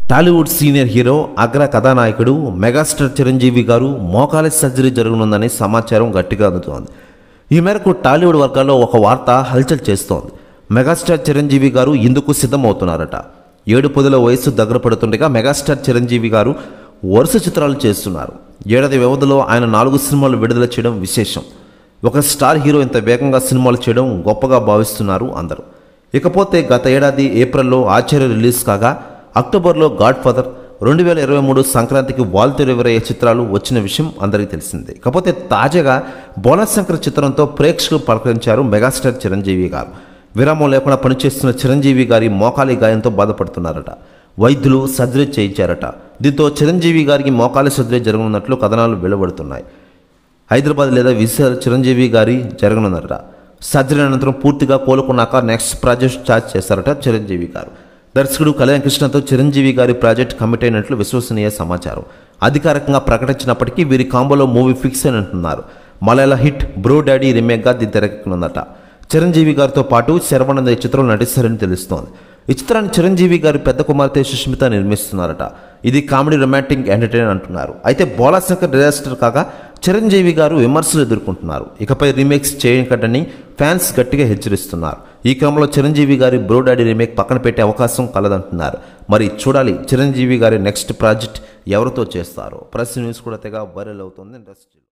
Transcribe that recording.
Tollywood senior hero అగ్ర కథానాయకుడు megastar Chiranjeevi గారు మోకాలి సర్జరీ జరగనుందని సమాచారం గట్టిగా అందుతోంది ఈ మేరకు టాలీవుడ్ వర్గాల్లో ఒక వార్త హల్చల్ చేస్తోంది మెగాస్టార్ చిరంజీవి గారు ఇందుకు సిద్ధమవుతున్నారట ఏడు పొదుల వయసు దగ్గర పడుతుండగా మెగాస్టార్ చిరంజీవి గారు వరుస చిత్రాలు చేస్తున్నారు ఏడాది వ్యవధిలో ఆయన నాలుగు సినిమాలు విడుదల చేయడం విశేషం ఒక స్టార్ హీరో ఇంత వేగంగా సినిమాలు చేయడం గొప్పగా భావిస్తున్నారు అందరూ ఇకపోతే గత ఏడాది ఏప్రిల్లో ఆచార్య రిలీజ్ కాగా అక్టోబర్లో గాడ్ ఫాదర్ రెండు వేల ఇరవై మూడు సంక్రాంతికి వాల్తెరు ఎవరయ్యే చిత్రాలు వచ్చిన విషయం అందరికీ తెలిసిందే కాకపోతే తాజాగా బోనస్ శంకర్ చిత్రంతో ప్రేక్షకులు పలకరించారు మెగాస్టార్ చిరంజీవి గారు విరామం లేకుండా పనిచేస్తున్న చిరంజీవి గారి మోకాలి గాయంతో బాధపడుతున్నారట వైద్యులు సర్జరీ చేయించారట దీంతో చిరంజీవి గారికి మోకాలి సర్జరీ జరగనున్నట్లు కథనాలు వెలువడుతున్నాయి హైదరాబాద్ లేదా విశాల్ చిరంజీవి గారి జరగనున్నారట సర్జరీ అనంతరం పూర్తిగా కోలుకున్నాక నెక్స్ట్ ప్రాజెక్ట్ స్టార్ట్ చేశారట చిరంజీవి గారు దర్శకుడు కళ్యాణ్ కృష్ణతో చిరంజీవి గారి ప్రాజెక్ట్ కమిట్ అయినట్లు విశ్వసనీయ సమాచారం అధికారికంగా ప్రకటించినప్పటికీ వీరి కాంబోలో మూవీ ఫిక్స్ అని అంటున్నారు మలయాళ హిట్ బ్రో డాడీ రిమేక్గా దీని తెరకెక్కనుందట చిరంజీవి గారితో పాటు శరవణంద ఈ చిత్రంలో నటిస్తారని తెలుస్తోంది ఈ చిత్రాన్ని చిరంజీవి గారి పెద్ద కుమార్తె సుష్మిత నిర్మిస్తున్నారట ఇది కామెడీ రొమాంటిక్ ఎంటర్టైన్ అంటున్నారు అయితే బోలాశంకర్ డిజాస్టర్ కాగా చిరంజీవి గారు విమర్శలు ఎదుర్కొంటున్నారు ఇకపై రీమేక్స్ చేయకటని ఫ్యాన్స్ గట్టిగా హెచ్చరిస్తున్నారు ఈ క్రమంలో చిరంజీవి గారి బ్రో డాడీ రీమేక్ పక్కన పెట్టే అవకాశం కలదంటున్నారు మరి చూడాలి చిరంజీవి గారి నెక్స్ట్ ప్రాజెక్ట్ ఎవరితో చేస్తారో ప్రెస్ న్యూస్ కూడా తెగ వైరల్ అవుతుంది ఇండస్ట్రీ